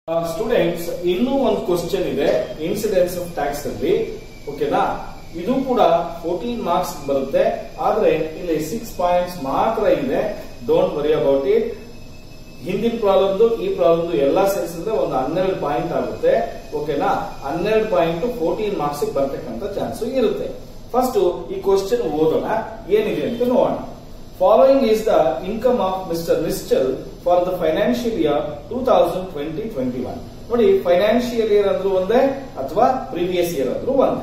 students ಇನ್ನೂ ಒಂದು question ಇದೆ ಇನ್ಸಿಡೆನ್ಸ್ ಆಫ್ ಟ್ಯಾಕ್ಸ್ ಅಲ್ಲಿ ಓಕೆನಾ ಇದು ಕೂಡ ಫೋರ್ಟೀನ್ ಮಾರ್ಕ್ಸ್ ಬರುತ್ತೆ ಆದ್ರೆ ಇಲ್ಲಿ ಸಿಕ್ಸ್ ಪಾಯಿಂಟ್ಸ್ ಮಾತ್ರ ಇದೆ ಡೋಂಟ್ ವರಿ ಅಬೌಟ್ ಇಟ್ ಹಿಂದಿನ ಪ್ರಾಬ್ಲಮ್ದು ಈ ಪ್ರಾಬ್ಲಮ್ದು ಎಲ್ಲ ಸೇರಿಸಿದ್ರೆ ಒಂದು ಹನ್ನೆರಡು ಪಾಯಿಂಟ್ ಆಗುತ್ತೆ ಓಕೆನಾ ಹನ್ನೆರಡು ಪಾಯಿಂಟ್ ಫೋರ್ಟೀನ್ ಮಾರ್ಕ್ಸ್ ಬರ್ತಕ್ಕಂಥ ಚಾನ್ಸ್ ಇರುತ್ತೆ ಫಸ್ಟ್ ಈ ಕ್ವಶನ್ ಓದೋಣ ಏನಿದೆ ಅಂತ ನೋಡೋಣ following is the income of mister Nishchal for the financial year two thousand twenty twenty one ನೋಡಿ ಫೈನಾನ್ಷಿಯಲ್ ಇಯರ್ ಅಂದ್ರೂ ಒಂದೇ ಅಥವಾ ಪ್ರೀವಿಯಸ್ ಇಯರ್ ಅಂದ್ರೂ ಒಂದೇ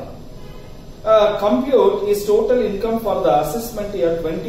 compute is total income for the assessment year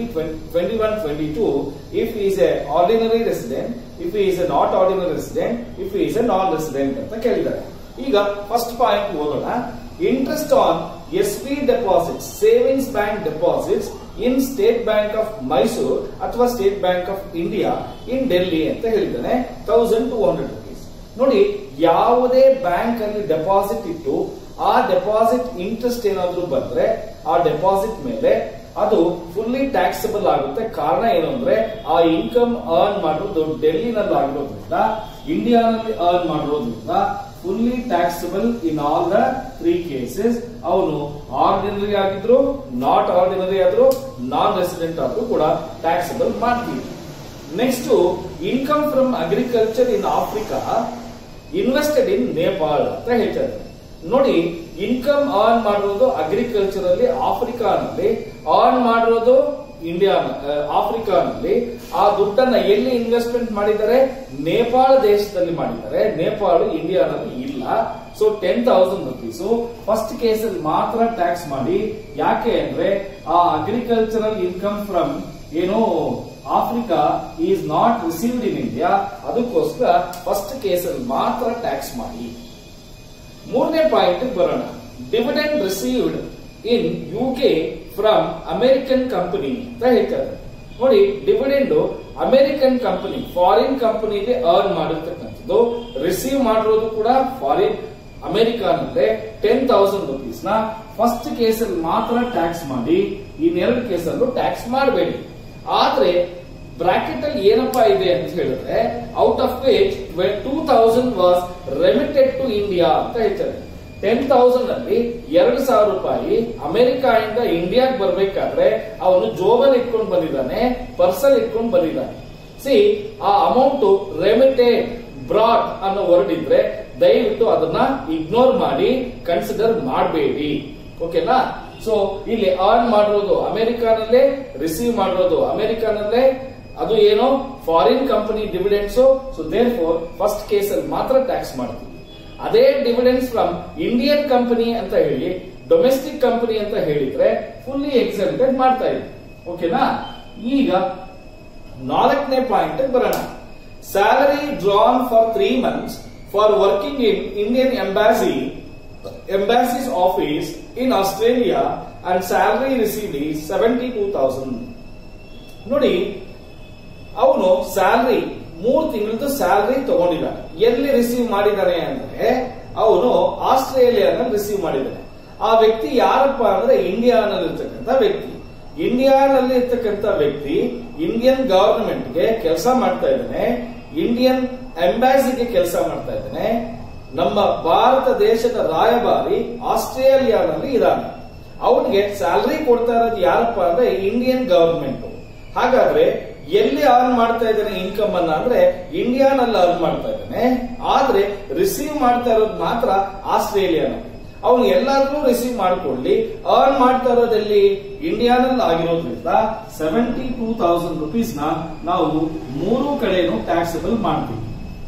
2021-22 if he is a ordinary resident, if he is a not ordinary resident, if he is a non-resident ಅಂತ ಕೇಳಿದ್ದಾರೆ ಈಗ first point ಓದೋಣ interest on S B deposits savings bank deposits in State Bank of Mysore ಅಥವಾ State Bank of India in Delhi ಅಂತ ಹೇಳಿದ್ದಾನೆ thousand two hundred rupees ನೋಡಿ ಯಾವುದೇ bank ಅಲ್ಲಿ ಡೆಪಾಸಿಟ್ ಇಟ್ಟು ಆ ಡೆಪಾಸಿಟ್ ಇಂಟ್ರೆಸ್ಟ್ ಏನಾದ್ರೂ ಬಂದ್ರೆ ಆ ಡೆಪಾಸಿಟ್ ಮೇಲೆ ಅದು ಫುಲ್ಲಿ ಟ್ಯಾಕ್ಸಬಲ್ ಆಗುತ್ತೆ ಕಾರಣ ಏನು ಅಂದ್ರೆ ಆ ಇನ್ಕಮ್ ಅರ್ನ್ ಮಾಡಿರೋದು ಡೆಲ್ಲಿನಲ್ಲಿ ಆಗಿರೋದ್ರಿಂದ ಇಂಡಿಯಾನಲ್ಲಿ ಅರ್ನ್ ಮಾಡಿರೋದ್ರಿಂದ fully taxable in all the three cases ಅವನು ಆರ್ಡಿನರಿ ಆಗಿದ್ರು ನಾಟ್ ಆರ್ಡಿನರಿ ಆದ್ರೂ ನಾನ್ ರೆಸಿಡೆಂಟ್ ಆದ್ರೂ ಕೂಡ ಟ್ಯಾಕ್ಸಬಲ್ ಮಾಡ್ತೀವಿ next income from agriculture in Africa invested in Nepal ಅಂತ ಹೇಳ್ತಾರೆ ನೋಡಿ ಇನ್ಕಮ್ ಅರ್ನ್ ಮಾಡಿರೋದು ಅಗ್ರಿಕಲ್ಚರ್ ಅಲ್ಲಿ ಆಫ್ರಿಕಾನಲ್ಲಿ ಅರ್ನ್ ಮಾಡಿರೋದು ಇಂಡಿಯಾ ಆಫ್ರಿಕಾನಲ್ಲಿ ಆ ದುಡ್ಡನ್ನ ಎಲ್ಲಿ ಇನ್ವೆಸ್ಟ್ಮೆಂಟ್ ಮಾಡಿದ್ದಾರೆ ನೇಪಾಳ ದೇಶದಲ್ಲಿ ಮಾಡಿದ್ದಾರೆ ನೇಪಾಳ ಇಂಡಿಯಾನಲ್ಲಿ ಇಲ್ಲ so ten thousand rupees first ಕೇಸಲ್ಲಿ ಮಾತ್ರ ಟ್ಯಾಕ್ಸ್ ಮಾಡಿ ಯಾಕೆ ಅಂದ್ರೆ ಆ ಅಗ್ರಿಕಲ್ಚರಲ್ ಇನ್ಕಮ್ ಫ್ರಮ್ ಏನು Africa is not received in India ಅದಕ್ಕೋಸ್ಕರ ಫಸ್ಟ್ ಕೇಸಲ್ಲಿ ಮಾತ್ರ ಟ್ಯಾಕ್ಸ್ ಮಾಡಿ ಮೂರನೇ ಪಾಯಿಂಟ್ ಬರೋಣ dividend received in U K from American company ಅಂತ ಹೇಳ್ತಾರೆ ನೋಡಿ ಡಿವಿಡೆಂಡ್ ಅಮೆರಿಕನ್ ಕಂಪನಿ ಫಾರಿನ್ ಕಂಪನಿಗೆ ಅರ್ನ್ ಮಾಡಿರ್ತಕ್ಕಂಥದ್ದು ರಿಸೀವ್ ಮಾಡಿರೋದು ಕೂಡ ಫಾರಿನ್ ಅಮೆರಿಕಾನಲ್ಲೇ ಟೆನ್ ತೌಸಂಡ್ ರುಪೀಸ್ ನ ಫಸ್ಟ್ ಕೇಸಲ್ಲಿ ಮಾತ್ರ ಟ್ಯಾಕ್ಸ್ ಮಾಡಿ ಇನ್ನೆರಡು ಕೇಸಲ್ಲೂ ಟ್ಯಾಕ್ಸ್ ಮಾಡಬೇಡಿ ಆದ್ರೆ ಬ್ರಾಕೆಟ್ ಅಲ್ಲಿ ಏನಪ್ಪಾ ಇದೆ ಅಂತ ಹೇಳಿದ್ರೆ out of wage two thousand was remitted to India ಅಂತ ಹೇಳ್ತಾರೆ ಟೆನ್ ತೌಸಂಡ್ ಅಲ್ಲಿ ಎರಡು ಸಾವಿರ ರೂಪಾಯಿ ಅಮೆರಿಕಾದಿಂದ ಇಂಡಿಯಾಗೆ ಬರ್ಬೇಕಾದ್ರೆ ಅವನು ಜೋಬಲ್ ಇಟ್ಕೊಂಡು ಬಂದಿದ್ದಾನೆ ಪರ್ಸಲ್ ಇಟ್ಕೊಂಡು ಬಂದಿದ್ದಾನೆ ಸಿ ಆ ಅಮೌಂಟ್ ರೆಮಿಟೆಡ್ ಬ್ರಾಡ್ ಅನ್ನೋ ವರ್ಡ್ ಇದ್ರೆ ದಯವಿಟ್ಟು ಅದನ್ನ ಇಗ್ನೋರ್ ಮಾಡಿ ಕನ್ಸಿಡರ್ ಮಾಡಬೇಡಿ ಓಕೆನಾ ಸೊ ಇಲ್ಲಿ ಅರ್ನ್ ಮಾಡಿರೋದು ಅಮೆರಿಕಾನಲ್ಲೇ ರಿಸೀವ್ ಮಾಡಿರೋದು ಅಮೆರಿಕಾನಲ್ಲೇ ಅದು ಏನೋ foreign company dividends so therefore first case ಅಲ್ಲಿ ಮಾತ್ರ ಟ್ಯಾಕ್ಸ್ ಮಾಡ್ತೀವಿ ಅದೇ ಡಿವಿಡೆಂಡ್ಸ್ ಫ್ರಮ್ ಇಂಡಿಯನ್ ಕಂಪನಿ ಅಂತ ಹೇಳಿ ಡೊಮೆಸ್ಟಿಕ್ ಕಂಪನಿ ಅಂತ ಹೇಳಿದ್ರೆ ಫುಲ್ಲಿ ಎಕ್ಸೆಂಟೆಡ್ ಮಾಡ್ತಾ ಇದ್ವಿ ಓಕೆನಾ ಈಗ ನಾಲ್ಕನೇ ಪಾಯಿಂಟ್ ಬರೋಣ salary drawn for three months for working in Indian embassy embassies office in Australia and salary receive seventy two thousand ನೋಡಿ ಅವನು ಸ್ಯಾಲ್ರಿ ಮೂರು ತಿಂಗಳದ್ದು ಸ್ಯಾಲ್ರಿ ತಗೊಂಡಿದ್ದಾನೆ ಎಲ್ಲಿ ರಿಸೀವ್ ಮಾಡಿದ್ದಾನೆ ಅಂದ್ರೆ ಅವನು ಆಸ್ಟ್ರೇಲಿಯಾನಲ್ಲಿ ರಿಸೀವ್ ಮಾಡಿದ್ದಾನೆ ಆ ವ್ಯಕ್ತಿ ಯಾರಪ್ಪ ಅಂದ್ರೆ ಇಂಡಿಯಾನಲ್ಲಿ ಇರ್ತಕ್ಕಂಥ ವ್ಯಕ್ತಿ ಇಂಡಿಯಾನಲ್ಲಿ ಇರ್ತಕ್ಕಂಥ ವ್ಯಕ್ತಿ ಇಂಡಿಯನ್ ಗವರ್ನಮೆಂಟ್ಗೆ ಕೆಲಸ ಮಾಡ್ತಾ ಇದ್ದಾನೆ ಇಂಡಿಯನ್ ಎಂಬಾಸಿಗೆ ಕೆಲಸ ಮಾಡ್ತಾ ಇದ್ದಾನೆ ನಮ್ಮ ಭಾರತ ದೇಶದ ರಾಯಭಾರಿ ಆಸ್ಟ್ರೇಲಿಯಾನಲ್ಲಿ ಇದ್ದಾನೆ ಅವನಿಗೆ ಸ್ಯಾಲ್ರಿ ಕೊಡ್ತಾ ಇರೋದು ಯಾರಪ್ಪ ಅಂದ್ರೆ ಇಂಡಿಯನ್ ಗವರ್ಮೆಂಟ್ ಹಾಗಾದ್ರೆ ಎಲ್ಲಿ ಅರ್ನ್ ಮಾಡ್ತಾ ಇದ್ದಾನೆ ಇನ್ಕಮ್ ಅನ್ನ ಅಂದ್ರೆ ಇಂಡಿಯಾನಲ್ಲಿ ಅರ್ನ್ ಮಾಡ್ತಾ ಇದ್ದಾನೆ ಆದ್ರೆ ರಿಸೀವ್ ಮಾಡ್ತಾ ಇರೋದು ಮಾತ್ರ ಆಸ್ಟ್ರೇಲಿಯಾನಲ್ಲಿ ಅವನು ಎಲ್ಲಾದ್ರೂ ರಿಸೀವ್ ಮಾಡ್ಕೊಳ್ಳಿ ಅರ್ನ್ ಮಾಡ್ತಾ ಇರೋದಲ್ಲಿ ಇಂಡಿಯಾನಲ್ಲಿ ಆಗಿರೋದ್ರಿಂದ ಸೆವೆಂಟಿ ಟೂ ತೌಸಂಡ್ ರುಪೀಸ್ ನ ನಾವು ಮೂರು ಕಡೆನೂ ಟ್ಯಾಕ್ಸಬಲ್ ಮಾಡ್ತೀವಿ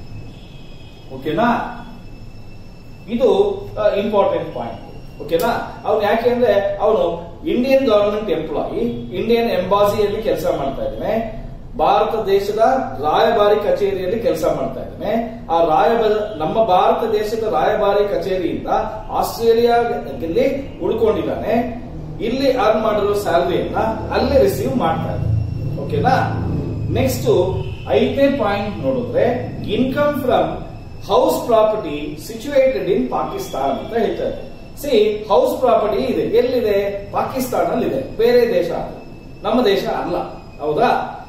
ಓಕೆನಾ ಇದು ಇಂಪಾರ್ಟೆಂಟ್ ಪಾಯಿಂಟ್ ಓಕೆನಾ ಅವನು ಯಾಕೆ ಅಂದ್ರೆ ಅವನು ಇಂಡಿಯನ್ ಗವರ್ಮೆಂಟ್ ಎಂಪ್ಲಾಯಿ ಇಂಡಿಯನ್ ಎಂಬಾಸಿಯಲ್ಲಿ ಕೆಲಸ ಮಾಡ್ತಾ ಇದ್ದಾನೆ ಭಾರತ ದೇಶದ ರಾಯಭಾರಿ ಕಚೇರಿಯಲ್ಲಿ ಕೆಲಸ ಮಾಡ್ತಾ ಇದ್ದಾನೆ ಆ ರಾಯಭಾರ ನಮ್ಮ ಭಾರತ ದೇಶದ ರಾಯಭಾರಿ ಕಚೇರಿಯಿಂದ ಆಸ್ಟ್ರೇಲಿಯಾದಲ್ಲಿ ಉಳ್ಕೊಂಡಿದ್ದಾನೆ ಇಲ್ಲಿ ಅರ್ನ್ ಮಾಡಿರೋ ಸ್ಯಾಲರಿಯನ್ನ ಅಲ್ಲಿ ರಿಸೀವ್ ಮಾಡ್ತಾ ಇದ್ದಾನೆ ಓಕೆನಾ ನೆಕ್ಸ್ಟ್ ಐದನೇ ಪಾಯಿಂಟ್ ನೋಡಿದ್ರೆ income from house property situated in Pakistan ಅಂತ ಹೇಳ್ತಾರೆ ಸಿ ಹೌಸ್ ಪ್ರಾಪರ್ಟಿ ಇದೆ ಎಲ್ಲಿದೆ ಪಾಕಿಸ್ತಾನಲ್ಲಿ ಇದೆ ಬೇರೆ ದೇಶ ನಮ್ಮ ದೇಶ ಅಲ್ಲ ಹೌದಾ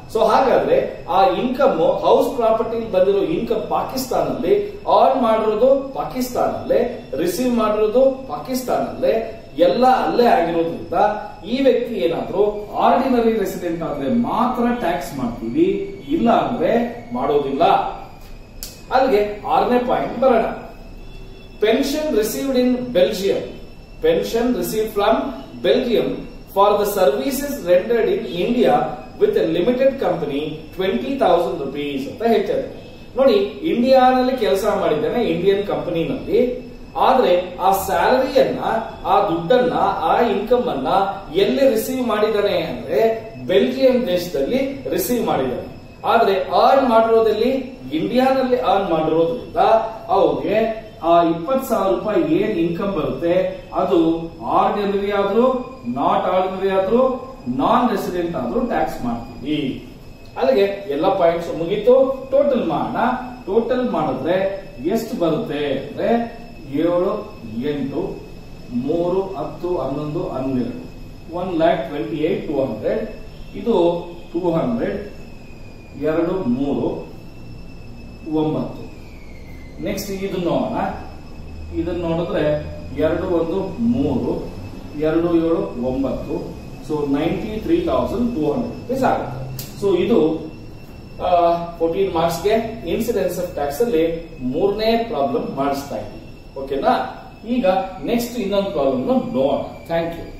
ಸೊ ಹಾಗಾದ್ರೆ ಆ ಇನ್ಕಮ್ ಹೌಸ್ ಪ್ರಾಪರ್ಟಿ ಬಂದಿರೋ ಇನ್ಕಮ್ ಪಾಕಿಸ್ತಾನಲ್ಲಿ ಆನ್ ಮಾಡಿರೋದು ಪಾಕಿಸ್ತಾನಲ್ಲೇ ರಿಸೀವ್ ಮಾಡಿರೋದು ಪಾಕಿಸ್ತಾನಲ್ಲೇ ಎಲ್ಲ ಅಲ್ಲೇ ಆಗಿರೋದ್ರಿಂದ ಈ ವ್ಯಕ್ತಿ ಏನಾದ್ರೂ ಆರ್ಡಿನರಿ ರೆಸಿಡೆಂಟ್ ಆದ್ರೆ ಮಾತ್ರ ಟ್ಯಾಕ್ಸ್ ಮಾಡ್ತೀವಿ ಇಲ್ಲ ಅಂದ್ರೆ ಮಾಡೋದಿಲ್ಲ ಅಲ್ಲಿಗೆ ಆರನೇ ಪಾಯಿಂಟ್ ಬರೋಣ pension received in Belgium pension receive from Belgium for the services rendered in India with a limited company twenty thousand rupees ಅಂತ ಹೇಳ್ತಾರೆ ನೋಡಿ ಇಂಡಿಯಾನಲ್ಲಿ ಕೆಲಸ ಮಾಡಿದ್ದಾನೆ ಇಂಡಿಯನ್ ಕಂಪನಿನಲ್ಲಿ ಆದ್ರೆ ಆ ಸ್ಯಾಲರಿಯನ್ನ ಆ ದುಡ್ಡನ್ನ ಆ ಇನ್ಕಮ್ ಅನ್ನ ಎಲ್ಲಿ ರಿಸೀವ್ ಮಾಡಿದಾನೆ ಅಂದ್ರೆ ಬೆಲ್ಜಿಯಂ ದೇಶದಲ್ಲಿ ರಿಸೀವ್ ಮಾಡಿದ್ದಾನೆ ಆದ್ರೆ ಅರ್ನ್ ಮಾಡಿರೋದಲ್ಲಿ ಇಂಡಿಯಾನಲ್ಲಿ ಅರ್ನ್ ಮಾಡಿರೋದ್ರಿಂದ ಅವ್ರಿಗೆ ಆ ಇಪ್ಪತ್ ಸಾವಿರ ರೂಪಾಯಿ ಏನ್ ಇನ್ಕಮ್ ಬರುತ್ತೆ ಅದು ಆರ್ಡಿನರಿ ಆದ್ರೂ ನಾಟ್ ಆರ್ಡಿನರಿ ಆದ್ರೂ ನಾನ್ ರೆಸಿಡೆಂಟ್ ಆದ್ರೂ ಟ್ಯಾಕ್ಸ್ ಮಾಡ್ತೀವಿ ಅಲ್ಲಿಗೆ ಎಲ್ಲ ಪಾಯಿಂಟ್ಸ್ ಮುಗೀತು ಟೋಟಲ್ ಮಾಡೋಣ ಟೋಟಲ್ ಮಾಡಿದ್ರೆ ಎಷ್ಟು ಬರುತ್ತೆ ಅಂದ್ರೆ ಏಳು ಎಂಟು ಮೂರು ಹತ್ತು ಹನ್ನೊಂದು ಹನ್ನೆರಡು one lakh twenty eight two hundred ಇದು ಟೂ ಹಂಡ್ರೆಡ್ ಎರಡು ಮೂರು ಒಂಬತ್ತು ನೆಕ್ಸ್ಟ್ ಇದನ್ನ ನೋಡೋಣ ಇದನ್ನ ನೋಡಿದ್ರೆ ಎರಡು ಒಂದು ಮೂರು ಎರಡು ಏಳು ಒಂಬತ್ತು so ninety three thousand two hundred rupees ಆಗುತ್ತೆ ಸೊ ಇದು ಫೋರ್ಟೀನ್ ಮಾರ್ಕ್ಸ್ಗೆ ಇನ್ಸಿಡೆನ್ಸ್ ಆಫ್ ಟ್ಯಾಕ್ಸ್ ಅಲ್ಲಿ ಮೂರನೇ ಪ್ರಾಬ್ಲಮ್ ಮಾಡಿಸ್ತಾ ಇದ್ದೀವಿ ಓಕೆನಾ ಈಗ ನೆಕ್ಸ್ಟ್ ಇನ್ನೊಂದು ಪ್ರಾಬ್ಲಮ್ ನೋಡೋಣ ಥ್ಯಾಂಕ್ ಯು